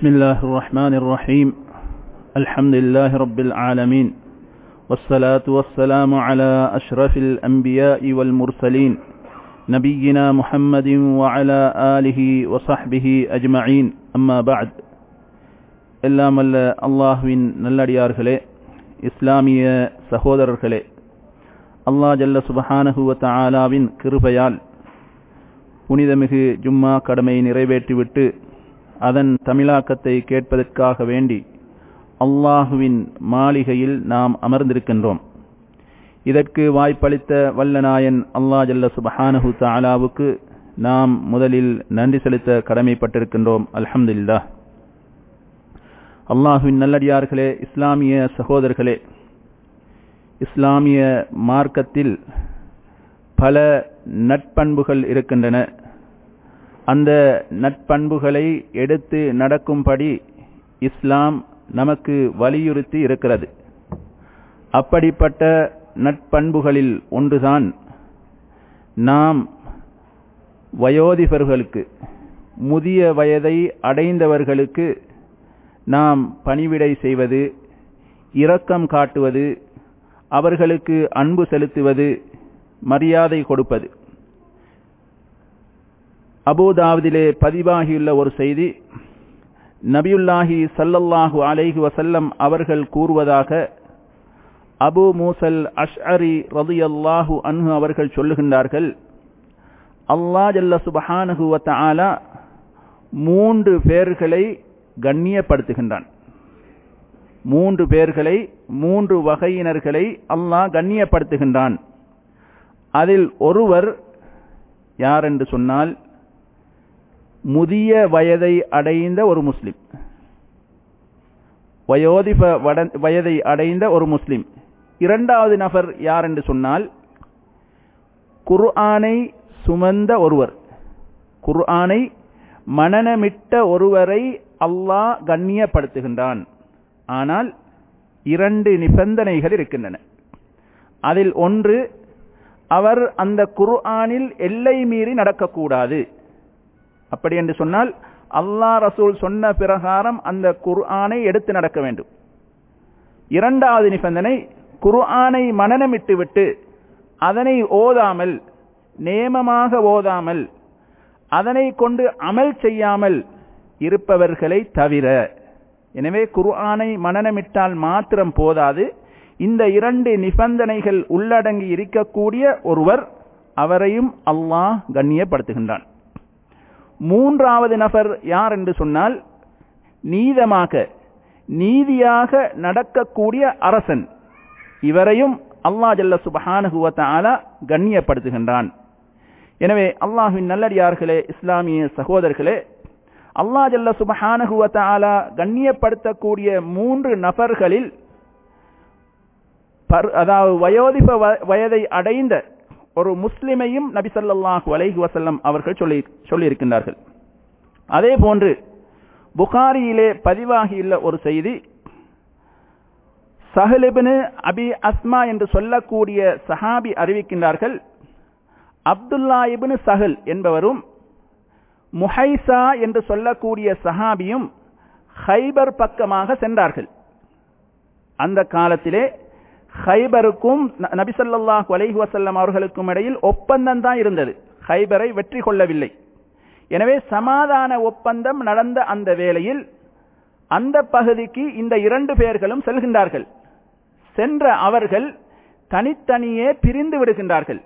بسم الله الرحمن الرحيم الحمد لله رب العالمين والصلاة والسلام على أشرف الأنبياء والمرسلين نبينا محمد وعلى آله وصحبه أجمعين أما بعد எல்லாம் அல்ல அல்லாஹுவின் நல்லடியார்களே இஸ்லாமிய சகோதரர்களே அல்லாஹ் ஜல்ல சுபஹானஹுவ தஆலாவின் கிருபையால் புனிதமிகு ஜும்மா கடமையை நிறைவேற்றிவிட்டு அதன் தமிழாக்கத்தை கேட்பதற்காக வேண்டி அல்லாஹுவின் மாளிகையில் நாம் அமர்ந்திருக்கின்றோம் இதற்கு வாய்ப்பளித்த வல்லநாயன் அல்லா ஜல்ல சுபஹானஹு தாலாவுக்கு நாம் முதலில் நன்றி செலுத்த கடமைப்பட்டிருக்கின்றோம் அல்ஹம்துலில்லாஹ் அல்லாஹுவின் நல்லடியார்களே இஸ்லாமிய சகோதரர்களே இஸ்லாமிய மார்க்கத்தில் பல நட்பண்புகள் இருக்கின்றன அந்த நட்பண்புகளை எடுத்து நடக்கும்படி இஸ்லாம் நமக்கு வலியுறுத்தி இருக்கிறது அப்படிப்பட்ட நட்பண்புகளில் ஒன்றுதான் நாம் வயோதிபர்களுக்கு முதிய வயதை அடைந்தவர்களுக்கு நாம் பணிவிடை செய்வது இரக்கம் காட்டுவது அவர்களுக்கு அன்பு செலுத்துவது மரியாதை கொடுப்பது அபூதாவதிலே பதிவாகியுள்ள ஒரு செய்தி நபியுல்லாஹி சல்லல்லாஹு அலைஹி வசல்லம் அவர்கள் கூறுவதாக அபு மூசல் அஷ்அரி ரதியல்லாஹு அன்ஹு அவர்கள் சொல்லுகின்றார்கள் அல்லா ஜல்ல சுபஹானஹு வத்தஆலா மூன்று பேர்களை கண்ணியப்படுத்துகின்றான் மூன்று பேர்களை மூன்று வகையினர்களை அல்லாஹ் கண்ணியப்படுத்துகின்றான் அதில் ஒருவர் யார் என்று சொன்னால் முதிய வயதை அடைந்த ஒரு முஸ்லிம் வயோதிப வயதை அடைந்த ஒரு முஸ்லிம் இரண்டாவது நபர் யார் என்று சொன்னால் குர்ஆனை சுமந்த ஒருவர் குர்ஆனை மனநமிட்ட ஒருவரை அல்லாஹ் கண்ணியப்படுத்துகின்றான் ஆனால் இரண்டு நிபந்தனைகள் இருக்கின்றன அதில் ஒன்று அவர் அந்த குர்ஆனில் எல்லை மீறி நடக்கக்கூடாது அப்படி என்று சொன்னால் அல்லா ரசூல் சொன்ன பிரகாரம் அந்த குர்ஆனை எடுத்து நடக்க வேண்டும் இரண்டாவது நிபந்தனை குர்ஆனை மனநமிட்டு விட்டு அதனை ஓதாமல் நேமமாக ஓதாமல் அதனை கொண்டு அமல் செய்யாமல் இருப்பவர்களை தவிர எனவே குர்ஆனை மனநமிட்டால் மாத்திரம் போதாது இந்த இரண்டு நிபந்தனைகள் உள்ளடங்கி இருக்கக்கூடிய ஒருவர் அவரையும் அல்லாஹ் கண்ணியப்படுத்துகின்றான் மூன்றாவது நபர் யார் என்று சொன்னால் நீதமாக நீதியாக நடக்கக்கூடிய அரசன் இவரையும் அல்லா ஜல்ல சுபஹானுகுவத்தால கண்ணியப்படுத்துகின்றான் எனவே அல்லாஹுவின் நல்லடியார்களே இஸ்லாமிய சகோதரர்களே அல்லா ஜல்ல சுபஹானுகுவத்தால கண்ணியப்படுத்தக்கூடிய மூன்று நபர்களில் அதாவது வயோதிப வயதை அடைந்த ஒரு முஸ்லிமையும் நபி சல்லாஹூ அலைஹி வசல்லம் அவர்கள் சொல்லி சொல்லியிருக்கின்றார்கள் அதே போன்று புகாரியிலே பதிவாகியுள்ள ஒரு செய்தி சஹலிபின் அபி அஸ்மா என்று சொல்லக்கூடிய சஹாபி அறிவிக்கின்றார்கள் அப்துல்லா இபின் சஹல் என்பவரும் முஹைசா என்று சொல்லக்கூடிய சஹாபியும் ஹைபர் பக்கமாக சென்றார்கள் அந்த காலத்திலே ஹைபருக்கும் நபிசல்லாஹு அலைஹி வசல்லம் அவர்களுக்கும் இடையில் ஒப்பந்தம் தான் இருந்தது ஹைபரை வெற்றி கொள்ளவில்லை எனவே சமாதான ஒப்பந்தம் நடந்த அந்த வேளையில் அந்த பகுதிக்கு இந்த இரண்டு பேர்களும் செல்கின்றார்கள் சென்ற அவர்கள் தனித்தனியே பிரிந்து விடுகின்றார்கள்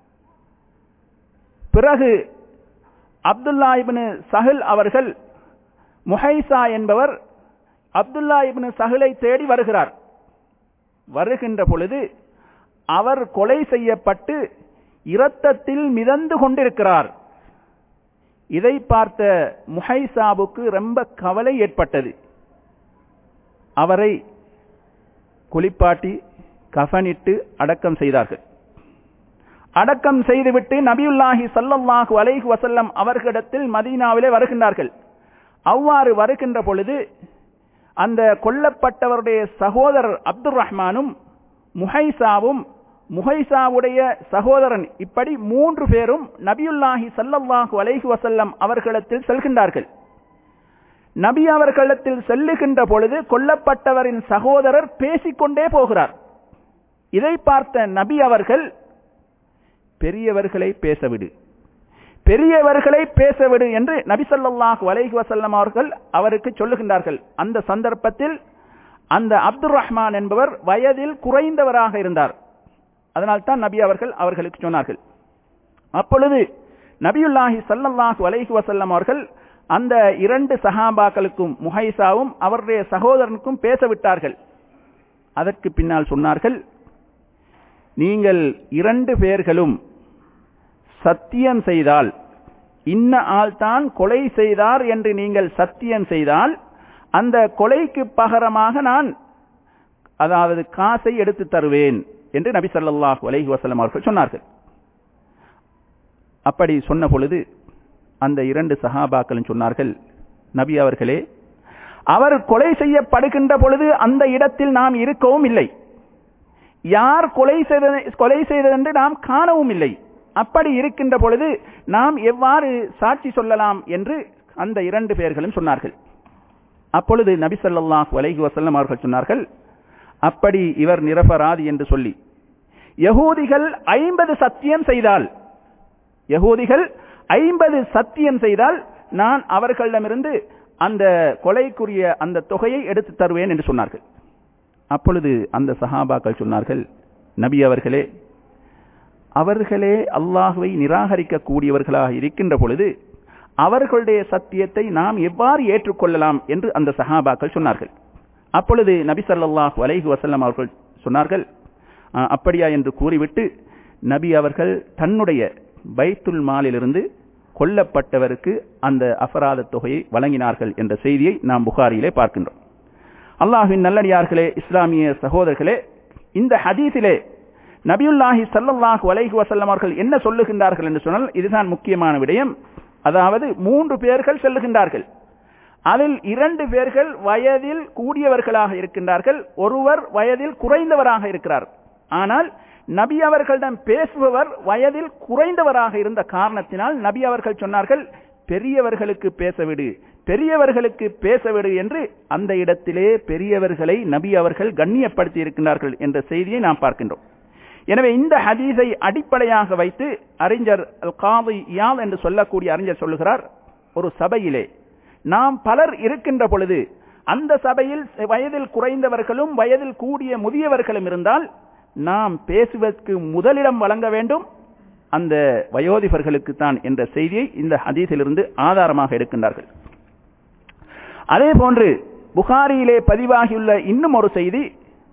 பிறகு அப்துல்லா இபின் சஹில் அவர்கள் முஹைசா என்பவர் அப்துல்லா இபின் சஹிலை தேடி வருகிறார் வருகின்ற பொழுது அவர் கொலை செய்யப்பட்டு இரத்தத்தில் மிதந்து கொண்டிருக்கிறார் இதை பார்த்த முஹைசாவுக்கு ரொம்ப கவலை ஏற்பட்டது அவரை குளிப்பாட்டி கஃனிட்டு அடக்கம் செய்தார்கள் அடக்கம் செய்துவிட்டு நபியுல்லாஹி சல்லல்லாஹு அலைஹி வசல்லம் அவர்களிடத்தில் மதீனாவிலே வருகின்றார்கள் அவ்வாறு வருகின்ற பொழுது அந்த கொல்லப்பட்டவருடைய சகோதரர் அப்துல் ரஹ்மானும் முஹைசாவும் முஹைசாவுடைய சகோதரன் இப்படி மூன்று பேரும் நபியுல்லாஹி சல்லல்லாஹு அலைஹி வசல்லம் அவர்களிடத்தில் செல்கின்றார்கள் நபி அவர்களிடத்தில் செல்லுகின்ற பொழுது கொல்லப்பட்டவரின் சகோதரர் பேசிக்கொண்டே போகிறார் இதை பார்த்த நபி அவர்கள் பெரியவர்களை பேசவிடு பெரியவர்களை பேசவிடு என்று நபி ஸல்லல்லாஹு அலைஹி வஸல்லம் அவர்கள் அவருக்கு சொல்லுகின்றார்கள் அந்த சந்தர்ப்பத்தில் அந்த அப்துர் ரஹ்மான் என்பவர் வயதில் குறைந்தவராக இருந்தார் அதனால் தான் நபி அவர்கள் அவர்களுக்கு சொன்னார்கள் அப்பொழுது நபியுல்லாஹி ஸல்லல்லாஹு அலைஹி வஸல்லம் அவர்கள் அந்த இரண்டு சஹாபாக்களுக்கும் முஹைசாவும் அவருடைய சகோதரனுக்கும் பேச விட்டார்கள் அதற்கு பின்னால் சொன்னார்கள் நீங்கள் இரண்டு பேர்களும் சத்தியம் செய்தால் இன்ன ஆள்தான் கொலை செய்தார் என்று நீங்கள் சத்தியம் செய்தால் அந்த கொலைக்கு பகரமாக நான் அதாவது காசை எடுத்து தருவேன் என்று நபி ஸல்லல்லாஹு அலைஹி வஸல்லம் அவர்கள் சொன்னார்கள் அப்படி சொன்ன பொழுது அந்த இரண்டு சஹாபாக்களும் சொன்னார்கள் நபி அவர்களே அவர் கொலை செய்யப்படுகின்ற பொழுது அந்த இடத்தில் நாம் இருக்கவும் இல்லை யார் கொலை செய்த கொலை செய்ததென்று நாம் காணவும் இல்லை அப்படி இருக்கின்ற பொழுது நாம் எவ்வாறு சாட்சி சொல்லலாம் என்று அந்த இரண்டு பேர்களும் சொன்னார்கள் அப்பொழுது நபி ஸல்லல்லாஹு அலைஹி வஸல்லம் அவர்கள் சொன்னார்கள் அப்படி இவர் நிரபராதி என்று சொல்லி யகூதிகள் ஐம்பது சத்தியம் செய்தால் யகூதிகள் ஐம்பது சத்தியம் செய்தால் நான் அவர்களிடமிருந்து அந்த கொலைக்குரிய அந்த தொகையை எடுத்து தருவேன் என்று சொன்னார்கள் அப்பொழுது அந்த சஹாபாக்கள் சொன்னார்கள் நபி அவர்களே அவர்களே அல்லாஹுவை நிராகரிக்க கூடியவர்களாக இருக்கின்ற பொழுது அவர்களுடைய சத்தியத்தை நாம் எவ்வாறு ஏற்றுக்கொள்ளலாம் என்று அந்த சஹாபாக்கள் சொன்னார்கள் அப்பொழுது நபி ஸல்லல்லாஹு அலைஹி வஸல்லம் அவர்கள் சொன்னார்கள் "ஆ, அப்படியா என்று கூறிவிட்டு நபி அவர்கள் தன்னுடைய பைத்துல் மாலிலிருந்து கொல்லப்பட்டவருக்கு அந்த அபராத தொகையை வழங்கினார்கள் என்ற செய்தியை நாம் புகாரியிலே பார்க்கின்றோம் அல்லாஹ்வின் நல்லடியார்களே இஸ்லாமிய சகோதரர்களே இந்த ஹதீஸிலே நபியுல்லாஹி ஸல்லல்லாஹு அலைஹி வஸல்லம் அவர்கள் என்ன சொல்லுகின்றார்கள் என்று சொன்னால் இதுதான் முக்கியமான விடயம் அதாவது மூன்று பேர்கள் செல்லுகின்றார்கள் அதில் இரண்டு பேர்கள் வயதில் கூடியவர்களாக இருக்கின்றார்கள் ஒருவர் வயதில் குறைந்தவராக இருக்கிறார் ஆனால் நபி அவர்களிடம் பேசுபவர் வயதில் குறைந்தவராக இருந்த காரணத்தினால் நபி அவர்கள் சொன்னார்கள் பெரியவர்களுக்கு பேசவிடு பெரியவர்களுக்கு பேசவிடு என்று அந்த இடத்திலே பெரியவர்களை நபி அவர்கள் கண்ணியப்படுத்தி இருக்கின்றார்கள் என்ற செய்தியை நாம் பார்க்கின்றோம் எனவே இந்த ஹதீஸை அடிப்படையாக வைத்து அறிஞர் அல் காதி யால் என்று சொல்லக்கூடிய அறிஞர் சொல்லுகிறார் ஒரு சபையிலே நாம் பலர் இருக்கின்ற பொழுது அந்த சபையில் வயதில் குறைந்தவர்களும் வயதில் கூடிய முதியவர்களும் இருந்தால் நாம் பேசுவதற்கு முதலிடம் வழங்க வேண்டும் அந்த வயோதிபர்களுக்கு தான் என்ற செய்தியை இந்த ஹதீஸிலிருந்து ஆதாரமாக எடுக்கின்றார்கள் அதே போன்று புகாரியிலே பதிவாகியுள்ள இன்னும் ஒரு செய்தி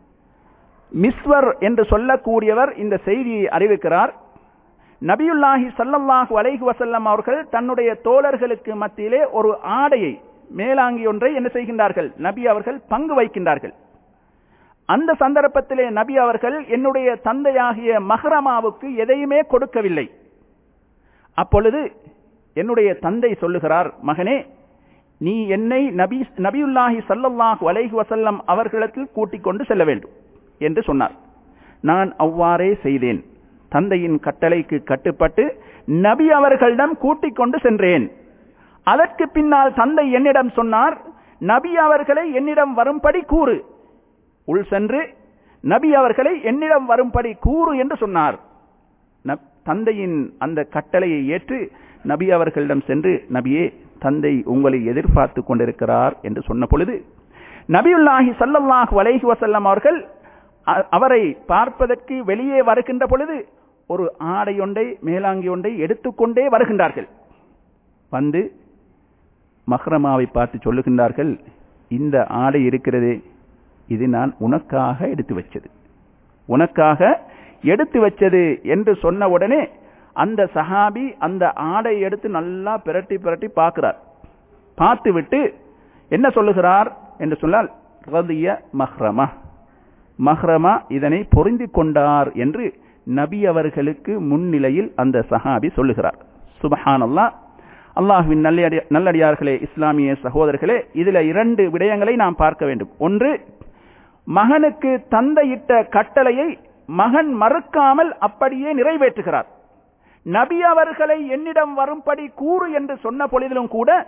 மிஸ்வர் என்று சொல்லக்கூடியவர் இந்த செய்தியை அறிவிக்கிறார் நபியுல்லாஹி ஸல்லல்லாஹு அலைஹி வஸல்லம் அவர்கள் தன்னுடைய தோழர்களுக்கு மத்தியிலே ஒரு ஆடையை மேலாங்கி ஒன்றை என்ன செய்கின்றார்கள் நபி அவர்கள் பங்கு வைக்கின்றார்கள் அந்த சந்தர்ப்பத்திலே நபி அவர்கள் என்னுடைய தந்தையாகிய மஹ்ரமாவுக்கு எதையுமே கொடுக்கவில்லை அப்பொழுது என்னுடைய தந்தை சொல்லுகிறார் மகனே நீ என்னை நபி நபியுல்லாஹி ஸல்லல்லாஹு அலைஹி வஸல்லம் அவர்களிடத்தில் கூட்டிக் கொண்டு செல்ல வேண்டும் என்று சொன்னார் நான் அவ்வாறே செய்தேன் தந்தையின் கட்டளைக்கு கட்டுப்பட்டு நபி அவர்களிடம் கூட்டிக் கொண்டு சென்றேன் அதற்கு பின்னால் தந்தை என்னிடம் சொன்னார் நபி அவர்களை என்னிடம் வரும்படி கூறு உள் சென்று நபி அவர்களை என்னிடம் வரும்படி கூறு என்று சொன்னார் நப்- தந்தையின் அந்த கட்டளையை ஏற்று நபி அவர்களிடம் சென்று நபியே தந்தை உங்களை எதிர்பார்த்து கொண்டிருக்கிறார் என்று சொன்ன பொழுது நபியுல்லாஹி ஸல்லல்லாஹு அலைஹி வஸல்லம் அவர்கள் அ- அவரை பார்ப்பதற்கு வெளியே வருகின்ற பொழுது ஒரு ஆடை ஒன்றை மேலாங்கி ஒன்றை எடுத்துக்கொண்டே வருகின்றார்கள் வந்து மஹ்ரமாவை பார்த்து சொல்லுகின்றார்கள் இந்த ஆடை இருக்கிறதே இது நான் உனக்காக எடுத்து வச்சது உனக்காக எடுத்து வச்சது என்று சொன்ன உடனே அந்த சஹாபி அந்த ஆடை எடுத்து நல்லா பிரட்டி பிரட்டி பார்க்கிறார் பார்த்து விட்டு என்ன சொல்லுகிறார் என்று சொன்னால் ரதிய மஹ்ரமா மஹ்ரமா இதனை பொருந்தி கொண்டார் என்று நபி அவர்களுக்கு முன்னிலையில் அந்த சஹாபி சொல்லுகிறார் சுபஹானல்லாஹ் அல்லாஹ்வின் நல்லடி நல்லடியார்களே இஸ்லாமிய சகோதரர்களே இதுல இரண்டு விடயங்களை நாம் பார்க்க வேண்டும் ஒன்று மகனுக்கு தந்தையிட்ட கட்டளையை மகன் மறுக்காமல் அப்படியே நிறைவேற்றுகிறார் நபி அவர்களை என்னிடம் வரும்படி கூறு என்று சொன்ன பொழுதிலும் கூட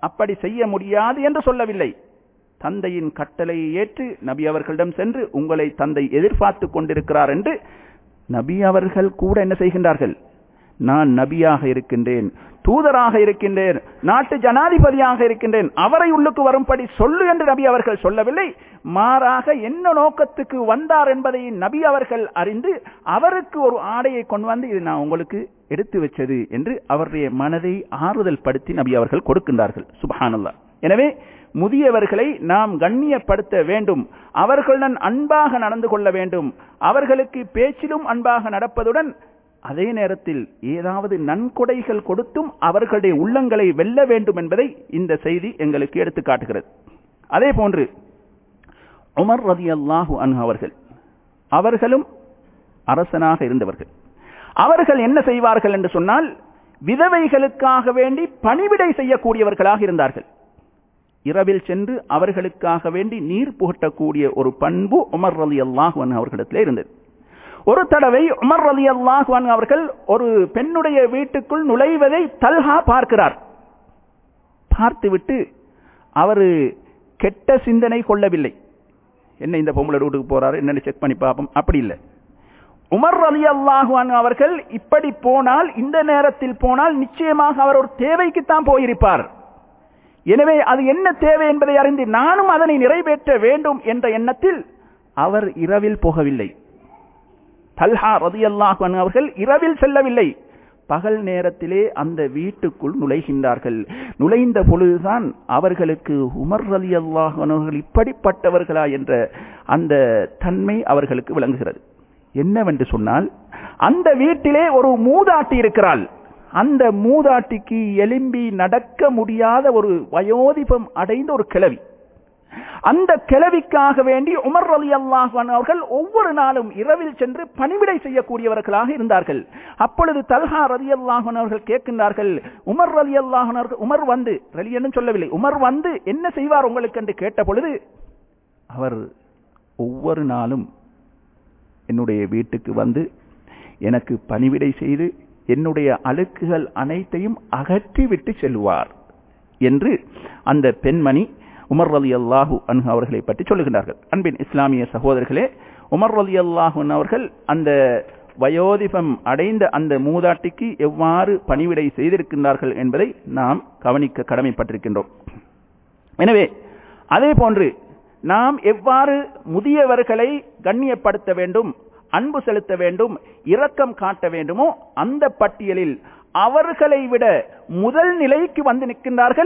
அப்படி செய்ய முடியாது என்று சொல்லவில்லை தந்தையின் கட்டளையை ஏற்று நபி அவர்களிடம் சென்று உங்களை தந்தை எதிர்பார்த்து கொண்டிருக்கிறார் என்று நபி அவர்கள் கூட என்ன செய்கின்றார்கள் நான் நபியாக இருக்கின்றேன் தூதராக இருக்கின்றேன் நாட்டு ஜனாதிபதியாக இருக்கின்றேன் அவரை உள்ளுக்கு வரும்படி சொல்லு என்று நபி அவர்கள் சொல்லவில்லை மாறாக என்ன நோக்கத்துக்கு வந்தார் என்பதை நபி அவர்கள் அறிந்து அவருக்கு ஒரு ஆடையை கொண்டு வந்து இது நான் உங்களுக்கு எடுத்து வச்சது என்று அவருடைய மனதை ஆறுதல் படுத்தி நபி அவர்கள் கொடுக்கின்றார்கள் சுபஹானல்லா எனவே முதியவர்களை நாம் கண்ணியப்படுத்த வேண்டும் அவர்களுடன் அன்பாக நடந்து கொள்ள வேண்டும் அவர்களுக்கு பேச்சிலும் அன்பாக நடப்பதுடன் அதே நேரத்தில் ஏதாவது நன்கொடைகள் கொடுத்தும் அவர்களுடைய உள்ளங்களை வெல்ல வேண்டும் என்பதை இந்த செய்தி எங்களுக்கு எடுத்து காட்டுகிறது அதே போன்று உமர் ரதி அல்லாஹு அன்ஹு அவர்கள் அவர்களும் அரசனாக இருந்தவர்கள் அவர்கள் என்ன செய்வார்கள் என்று சொன்னால் விதவைகளுக்காக வேண்டி பணிவிடை செய்யக்கூடியவர்களாக இருந்தார்கள் இரவில் சென்று அவர்களுக்காக வேண்டி நீர் புகட்டக்கூடிய ஒரு பண்பு உமர் ரலி அல்லாஹு அவர்களிடத்தில் இருந்தது ஒரு தடவை உமர் ரலி அல்லாஹுவான் அவர்கள் ஒரு பெண்ணுடைய வீட்டுக்குள் நுழைவதை தல்ஹா பார்க்கிறார் பார்த்துவிட்டு அவர் கெட்ட சிந்தனை கொள்ளவில்லை என்ன இந்த பொம்பளை வீட்டுக்கு போறாரு என்னன்னு செக் பண்ணி பார்ப்போம் அப்படி இல்லை உமர் அலி அல்லாஹுவான் அவர்கள் இப்படி போனால் இந்த நேரத்தில் போனால் நிச்சயமாக அவர் ஒரு தேவைக்குத்தான் போயிருப்பார் எனவே அது என்ன தேவை என்பதை அறிந்து நானும் அதனை நிறைவேற்ற வேண்டும் என்ற எண்ணத்தில் அவர் இரவில் போகவில்லை தல்ஹா ரதி அல்லாஹன் அவர்கள் இரவில் செல்லவில்லை பகல் நேரத்திலே அந்த வீட்டுக்குள் நுழைகின்றார்கள் நுழைந்த பொழுதுதான் அவர்களுக்கு உமர் அலி அல்லாஹன் அவர்கள் இப்படிப்பட்டவர்களா என்ற அந்த தன்மை அவர்களுக்கு விளங்குகிறது என்னவென்று சொன்னால் அந்த வீட்டிலே ஒரு மூதாட்டி இருக்கிறாள் அந்த மூதாட்டிக்கு எலும்பி நடக்க முடியாத ஒரு வயோதிபம் அடைந்த ஒரு கிழவி அந்த கிழவிக்காக வேண்டி உமர் அலி அல்லாஹான் அவர்கள் ஒவ்வொரு நாளும் இரவில் சென்று பணிவிடை செய்யக்கூடியவர்களாக இருந்தார்கள் அப்பொழுது தல்ஹா ரதி அல்லாஹன் அவர்கள் கேட்கின்றார்கள் உமர் அலி அல்லாஹன் அவர்கள் உமர் வந்து ரலியன்னு சொல்லவில்லை உமர் வந்து என்ன செய்வார் உங்களுக்கு என்று கேட்ட பொழுது அவர் ஒவ்வொரு நாளும் என்னுடைய வீட்டுக்கு வந்து எனக்கு பணிவிடை செய்து என்னுடைய அழுக்குகள் அனைத்தையும் அகற்றிவிட்டு செல்வார் என்று அந்த பெண்மணி உமர் அலி அல்லாஹூ அன்ஹு அவர்களை பற்றி சொல்லுகின்றார்கள் அன்பின் இஸ்லாமிய சகோதரர்களே உமர் அலி அல்லாஹூன் அவர்கள் அந்த வயோதிபம் அடைந்த அந்த மூதாட்டிக்கு எவ்வாறு பணிவிடை செய்திருக்கின்றார்கள் என்பதை நாம் கவனிக்க கடமைப்பட்டிருக்கின்றோம் எனவே அதே போன்று நாம் எவ்வாறு முதியவர்களை கண்ணியப்படுத்த வேண்டும் அன்பு செலுத்த வேண்டும் இரக்கம் காட்ட வேண்டுமோ அந்த பட்டியலில் அவர்களை விட முதல் நிலைக்கு வந்து நிற்கின்றார்கள்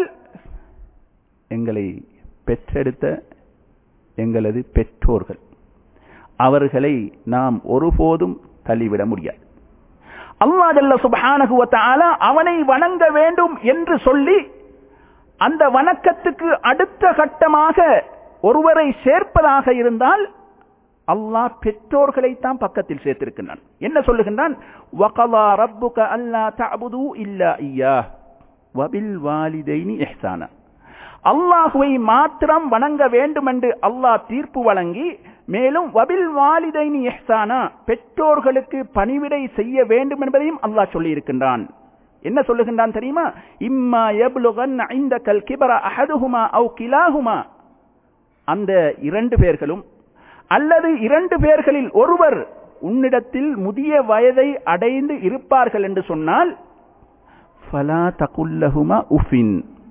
எங்களை பெற்றெடுத்த எங்களது பெற்றோர்கள் அவர்களை நாம் ஒருபோதும் தள்ளிவிட முடியாது அல்லா ஜல்ல சுபானகுவத்தால அவனை வணங்க வேண்டும் என்று சொல்லி அந்த வணக்கத்துக்கு அடுத்த கட்டமாக ஒருவரை சேர்ப்பதாக இருந்தால் அல்லாஹ் பெற்றோர்களை தான் பக்கத்தில் சேர்த்திருக்கின்றான் என்ன சொல்லுகின்றான் வகலா ரப்புக அல்லா தஅபுது இல்லா ஐயா வபில் வாலிதைனி இஹ்சானா அல்லாஹுவை மாத்திரம் வணங்க வேண்டும் என்று அல்லாஹ் தீர்ப்பு வழங்கி மேலும் வபில் வாலிதைனி இஹ்சானா பெற்றோர்களுக்கு பணிவிடை செய்ய வேண்டும் என்பதையும் அல்லாஹ் சொல்லி இருக்கின்றான் என்ன சொல்லுகின்றான் தெரியுமா இம்மா யப்லுகன் ஐந்தகல் கிபர அஹதுஹுமா அவு கிலாஹுமா அந்த இரண்டு பேர்களும் அல்லது இரண்டு பேர்களில் ஒருவர் உன்னிடத்தில் முதிய வயதை அடைந்து இருப்பார்கள் என்று சொன்னால் ஃபலா தகுல்லஹுமா உஃபின்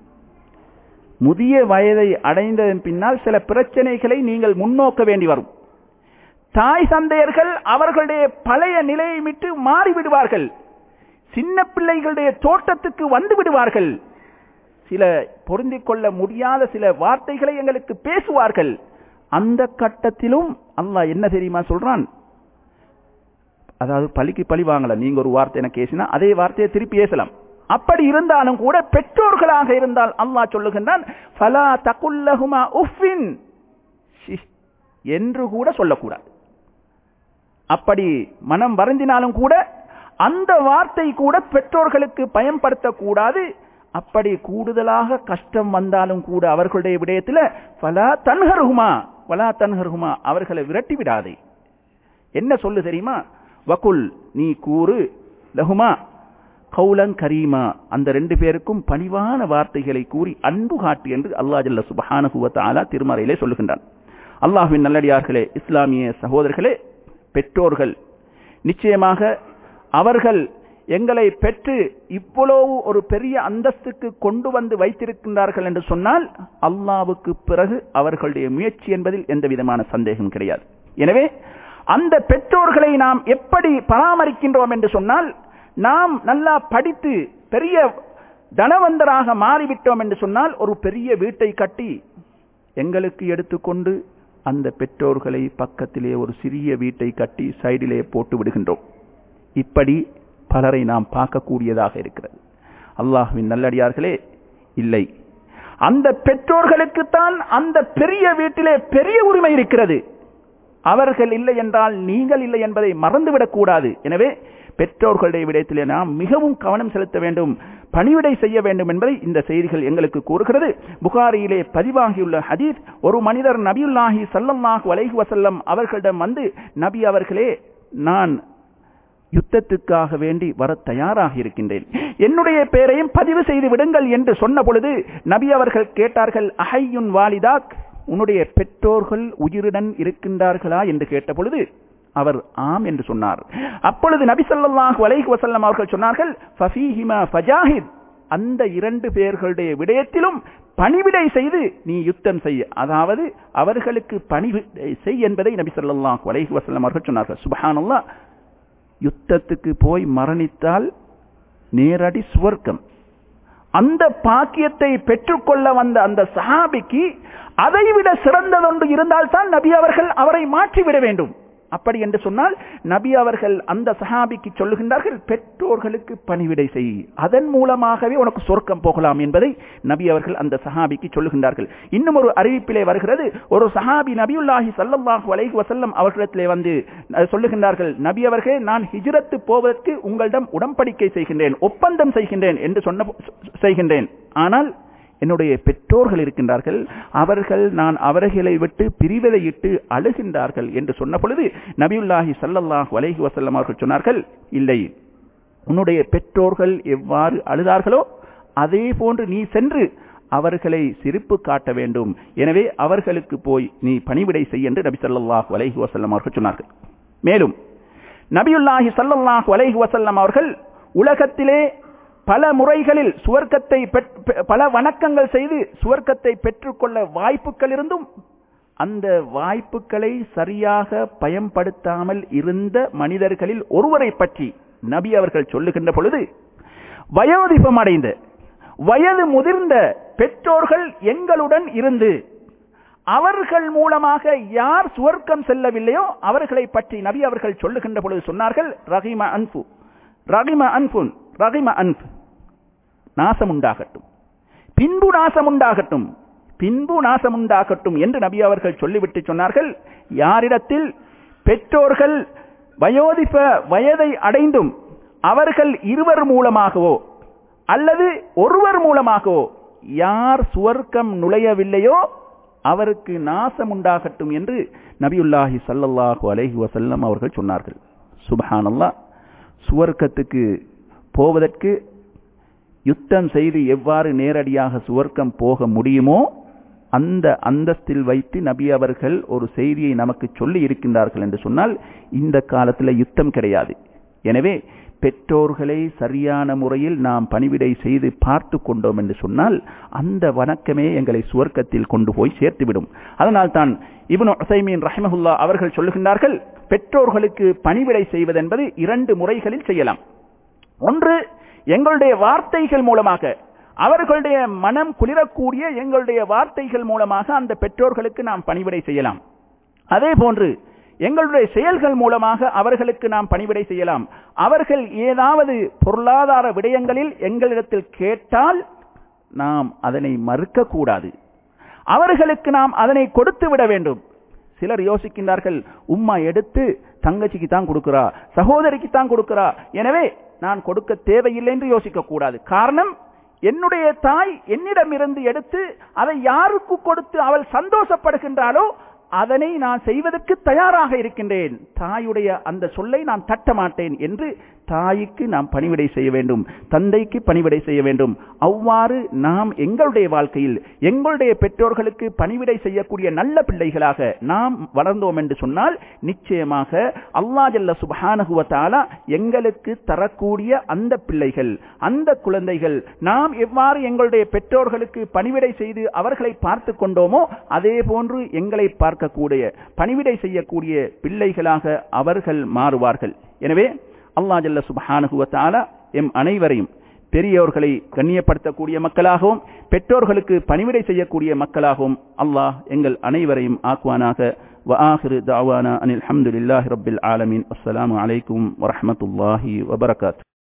முதிய வயதை அடைந்ததன் பின்னால் சில பிரச்சனைகளை நீங்கள் முன்னோக்க வேண்டி வரும் தாய் தந்தையர்கள் அவர்களுடைய பழைய நிலையை விட்டு மாறிவிடுவார்கள் சின்ன பிள்ளைகளுடைய தோட்டத்துக்கு வந்து விடுவார்கள் சில பொருந்திக் கொள்ள முடியாத சில வார்த்தைகளை எங்களுக்கு பேசுவார்கள் அந்த கட்டத்திலும் அல்லாஹ் என்ன தெரியுமா சொல்றான் அதாவது பழிக்கு பழி வாங்கல நீங்க ஒரு வார்த்தை எனக்கு பேசினா அதே வார்த்தையை திருப்பி பேசலாம் அப்படி இருந்தாலும் கூட பெற்றோர்களாக இருந்தால் அல்லாஹ் சொல்லுகின்றான் ஃபலா தகுல்லஹுமா உஃபின் என்று கூட சொல்லக்கூடாது அப்படி மனம் வருந்தினாலும் கூட அந்த வார்த்தை கூட பெற்றோர்களுக்கு பயன்படுத்தக்கூடாது அப்படி கூடுதலாக கஷ்டம் வந்தாலும் கூட அவர்களுடைய விடயத்தில் பலா தன்ஹருகுமா வலா தன்ஹருகுமா அவர்களை விரட்டி விடாதே என்ன சொல்லு தெரியுமா வகுல் நீ கூறு லகுமா கௌலன் கரீமா அந்த ரெண்டு பேருக்கும் பணிவான வார்த்தைகளை கூறி அன்பு காட்டு என்று அல்லா ஜல்ல சுபஹானுவத்தாலா திருமறையிலே சொல்லுகின்றான் அல்லாஹுவின் நல்லடியார்களே இஸ்லாமிய சகோதரர்களே பெற்றோர்கள் நிச்சயமாக அவர்கள் எங்களை பெற்று இவ்வளவு ஒரு பெரிய அந்தஸ்துக்கு கொண்டு வந்து வைத்திருக்கின்றார்கள் என்று சொன்னால் அல்லாவுக்கு பிறகு அவர்களுடைய முயற்சி என்பதில் எந்த விதமான சந்தேகம் கிடையாது எனவே அந்த பெற்றோர்களை நாம் எப்படி பராமரிக்கின்றோம் என்று சொன்னால் நாம் நல்லா படித்து பெரிய தனவந்தராக மாறிவிட்டோம் என்று சொன்னால் ஒரு பெரிய வீட்டை கட்டி எங்களுக்கு எடுத்துக்கொண்டு அந்த பெற்றோர்களை பக்கத்திலே ஒரு சிறிய வீட்டை கட்டி சைடிலே போட்டு விடுகின்றோம் இப்படி பலரை நாம் பார்க்கக்கூடியதாக இருக்கிறது அல்லாஹுவின் நல்லடியார்களே இல்லை அந்த பெற்றோர்களுக்குத்தான் அந்த பெரிய வீட்டிலே பெரிய உரிமை இருக்கிறது அவர்கள் இல்லை என்றால் நீங்கள் இல்லை என்பதை மறந்துவிடக் கூடாது எனவே பெற்றோர்களுடைய விடயத்திலே நாம் மிகவும் கவனம் செலுத்த வேண்டும் பணிவிடை செய்ய வேண்டும் என்பதை இந்த செய்திகள் எங்களுக்கு கூறுகிறது புகாரியிலே பதிவாகியுள்ள ஹதீஸ் ஒரு மனிதர் நபியுல்லாஹி சல்லல்லாஹு அலைஹி வசல்லம் அவர்களிடம் வந்து நபி அவர்களே நான் யுத்தத்துக்காக வேண்டி வர தயாராக இருக்கின்றேன் என்னுடைய பெயரையும் பதிவு செய்து விடுங்கள் என்று சொன்ன பொழுது நபி அவர்கள் கேட்டார்கள் அஹையுன் வாலிதாக் உன்னுடைய பெற்றோர்கள் உயிருடன் இருக்கின்றார்களா என்று கேட்ட பொழுது அவர் ஆம் என்று சொன்னார் அப்பொழுது நபி ஸல்லல்லாஹு அலைஹி வஸல்லம் அவர்கள் சொன்னார்கள் ஃபஃபீஹிமா ஃபஜாஹித் அந்த இரண்டு பேர்களுடைய விடயத்திலும் பணிவிடை செய்து நீ யுத்தம் செய்ய அதாவது அவர்களுக்கு பணிவிடை செய் என்பதை நபி ஸல்லல்லாஹு அலைஹி வஸல்லம் அவர்கள் சொன்னார்கள் சுப்ஹானல்லாஹ் யுத்தத்துக்கு போய் மரணித்தால் நேரடி சுவர்க்கம் அந்த பாக்கியத்தை பெற்றுக்கொள்ள வந்த அந்த சஹாபிக்கு அதைவிட சிறந்ததொன்று இருந்தால்தான் நபி அவர்கள் அவரை மாற்றிவிட வேண்டும் அப்படி என்று சொன்னால் நபி அவர்கள் அந்த சஹாபிக்கு சொல்லுகின்றார்கள் பெற்றோர்களுக்கு பணிவிடை செய் அதன் மூலமாகவே உனக்கு சொர்க்கம் போகலாம் என்பதை நபி அவர்கள் அந்த சஹாபிக்கு சொல்லுகின்றார்கள் இன்னும் ஒரு அறிவிப்பிலே வருகிறது ஒரு சஹாபி நபியுல்லாஹி சல்லல்லாஹு அலைஹி வஸல்லம் அவர்களிடத்திலே வந்து சொல்லுகின்றார்கள் நபி அவர்களே நான் ஹிஜ்ரத்து போவதற்கு உங்களிடம் உடன்படிக்கை செய்கின்றேன் ஒப்பந்தம் செய்கின்றேன் என்று சொன்ன செய்கின்றேன் ஆனால் என்னுடைய பெற்றோர்கள் இருக்கின்றார்கள் அவர்கள் நான் அவர்களை விட்டு பிரிவதை இட்டு அழுகின்றார்கள் என்று சொன்ன பொழுது நபியுல்லாஹி சல்லல்லாஹு அலைஹி வசல்லம் அவர்கள் சொன்னார்கள் இல்லை உன்னுடைய பெற்றோர்கள் எவ்வாறு அழுதார்களோ அதே போன்று நீ சென்று அவர்களை சிரிப்பு காட்ட வேண்டும் எனவே அவர்களுக்கு போய் நீ பணிவிடை செய் என்று நபி சல்லாஹு அலைஹி வசல்லம் அவர்கள் சொன்னார்கள் மேலும் நபியுல்லாஹி சல்லல்லாஹு அலைஹி வசல்லம் அவர்கள் உலகத்திலே பல முறைகளில் சுவர்க்கத்தை பல வணக்கங்கள் செய்து சுவர்க்கத்தை பெற்றுக்கொள்ள வாய்ப்புகள் இருந்தும் அந்த வாய்ப்புகளை சரியாக பயன்படுத்தாமல் இருந்த மனிதர்களில் ஒருவரை பற்றி நபி அவர்கள் சொல்லுகின்ற பொழுது வயோதிபம் அடைந்த வயது முதிர்ந்த பெற்றோர்கள் எங்களுடன் இருந்து அவர்கள் மூலமாக யார் சுவர்க்கம் செல்லவில்லையோ அவர்களை பற்றி நபி அவர்கள் சொல்லுகின்ற பொழுது சொன்னார்கள் ரஹிம அன்பு ரகிம அன்புன் ரகிம அன்பு நாசம் உண்டாகட்டும் பின்பு நாசம் உண்டாகட்டும் பின்பு நாசம் உண்டாகட்டும் என்று நபி அவர்கள் சொல்லிவிட்டு சொன்னார்கள் யாரிடத்தில் பெற்றோர்கள் வயோதிப வயதை அடைந்தும் அவர்கள் இருவர் மூலமாகவோ அல்லது ஒருவர் மூலமாகவோ யார் சுவர்க்கம் நுழையவில்லையோ அவருக்கு நாசம் உண்டாகட்டும் என்று நபியுல்லாஹி சல்லல்லாஹு அலைஹி வசல்லம் அவர்கள் சொன்னார்கள் சுபஹானல்லா சுவர்க்கத்துக்கு போவதற்கு யுத்தம் செய்து எவ்வாறு நேரடியாக சுவர்க்கம் போக முடியுமோ அந்த அந்தஸ்தில் வைத்து நபி அவர்கள் ஒரு செய்தியை நமக்கு சொல்லி இருக்கின்றார்கள் என்று சொன்னால் இந்த காலத்தில் யுத்தம் கிடையாது எனவே பெற்றோர்களை சரியான முறையில் நாம் பணிவிடை செய்து பார்த்து கொண்டோம் என்று சொன்னால் அந்த வணக்கமே எங்களை சுவர்க்கத்தில் கொண்டு போய் சேர்த்துவிடும் அதனால் தான் இவனு அசைமீன் ரஹமஹுல்லா அவர்கள் சொல்லுகின்றார்கள் பெற்றோர்களுக்கு பணிவிடை செய்வதென்பது இரண்டு முறைகளில் செய்யலாம் ஒன்று எங்களுடைய வார்த்தைகள் மூலமாக அவர்களுடைய மனம் குளிரக்கூடிய எங்களுடைய வார்த்தைகள் மூலமாக அந்த பெற்றோர்களுக்கு நாம் பணிவிடை செய்யலாம் அதே போன்று எங்களுடைய செயல்கள் மூலமாக அவர்களுக்கு நாம் பணிவிடை செய்யலாம் அவர்கள் ஏதாவது பொருளாதார விடயங்களில் எங்களிடத்தில் கேட்டால் நாம் அதனை மறுக்கக்கூடாது அவர்களுக்கு நாம் அதனை கொடுத்து விட வேண்டும் சிலர் யோசிக்கின்றார்கள் உம்மா எடுத்து தங்கச்சிக்கு தான் கொடுக்கிறா சகோதரிக்கு தான் கொடுக்கிறா எனவே நான் கொடுக்க தேவையில்லை என்று யோசிக்க கூடாது காரணம் என்னுடைய தாய் என்னிடமிருந்து எடுத்து அதை யாருக்கு கொடுத்து அவள் சந்தோஷப்படுகின்றாளோ அதனை நான் செய்வதற்கு தயாராக இருக்கின்றேன் தாயுடைய அந்த சொல்லை நான் தட்ட மாட்டேன் என்று தாய்க்கு நாம் பணிவிடை செய்ய வேண்டும் தந்தைக்கு பணிவிடை செய்ய வேண்டும் அவ்வாறு நாம் எங்களுடைய வாழ்க்கையில் எங்களுடைய பெற்றோர்களுக்கு பணிவிடை செய்யக்கூடிய நல்ல பிள்ளைகளாக நாம் வளர்ந்தோம் என்று சொன்னால் நிச்சயமாக அல்லா ஜல்ல சுபானகுவத்தாலா எங்களுக்கு தரக்கூடிய அந்த பிள்ளைகள் அந்த குழந்தைகள் நாம் எவ்வாறு எங்களுடைய பெற்றோர்களுக்கு பணிவிடை செய்து அவர்களை பார்த்து கொண்டோமோ அதே போன்று எங்களை பார்க்கக்கூடிய பணிவிடை செய்யக்கூடிய பிள்ளைகளாக அவர்கள் மாறுவார்கள் எனவே அல்லா ஜல்ல சுபஹானுகுவத்தாலா எம் அனைவரையும் பெரியோர்களை கண்ணியப்படுத்தக்கூடிய மக்களாகவும் பெற்றோர்களுக்கு பணிவிடை செய்யக்கூடிய மக்களாகவும் அல்லாஹ் எங்கள் அனைவரையும் ஆக்குவானாக وآخر دعوانا أن الحمد لله رب العالمين السلام عليكم ورحمة الله وبركاته